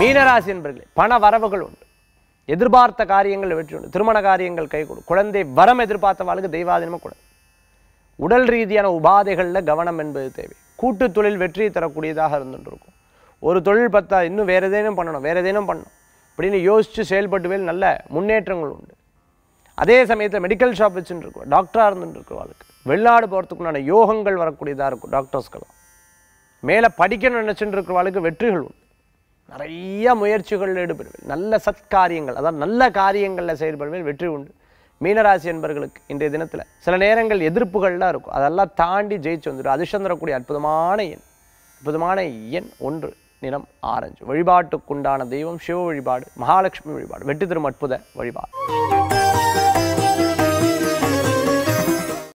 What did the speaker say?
மீனராசி என்பர்களே பண வரவுகள் உண்டு எதிர்பார்த்த காரியங்கள் வெற்றி உண்டு திருமண காரியங்கள் கை கொடு குழந்தை வரம் எதிர்பார்த்தவாளுக்கு தெய்வாதீனமாக கொடு உடல் ரீதியான உபாதைகளில் கவனம் என்பது தேவை கூட்டு தொழில் வெற்றியை தரக்கூடியதாக இருந்துட்டு இருக்கும் ஒரு தொழில் பார்த்தா இன்னும் வேறு ஏதேனும் பண்ணணும் வேறு ஏதேனும் பண்ணணும் அப்படின்னு யோசித்து செயல்பட்டுவேல் நல்ல முன்னேற்றங்கள் உண்டு அதே சமயத்தில் மெடிக்கல் ஷாப் வச்சுட்டு இருக்கோம் டாக்டராக இருந்துட்டு இருக்கிறவாளுக்கு வெளிநாடு போகிறதுக்குண்டான யோகங்கள் வரக்கூடியதாக இருக்கும் டாக்டர்ஸ்க்கெல்லாம் மேலே படிக்கணும்னு நினச்சிட்டு இருக்கிறவாளுக்கு வெற்றிகள் உண்டு நிறைய முயற்சிகளில் ஈடுபடுவேன் நல்ல சத்காரியங்கள் அதாவது நல்ல காரியங்களில் செயல்படுவேன் வெற்றி உண்டு மீனராசி என்பர்களுக்கு இன்றைய தினத்தில் சில நேரங்கள் எதிர்ப்புகள்லாம் இருக்கும் அதெல்லாம் தாண்டி ஜெயிச்சு வந்துடும் அதிர்ஷ்டம் தரக்கூடிய அற்புதமான எண் அற்புதமான எண் ஒன்று நிறம் ஆரஞ்சு வழிபாட்டுக்குண்டான தெய்வம் சிவ வழிபாடு மகாலட்சுமி வழிபாடு வெற்றி தரும் அற்புத வழிபாடு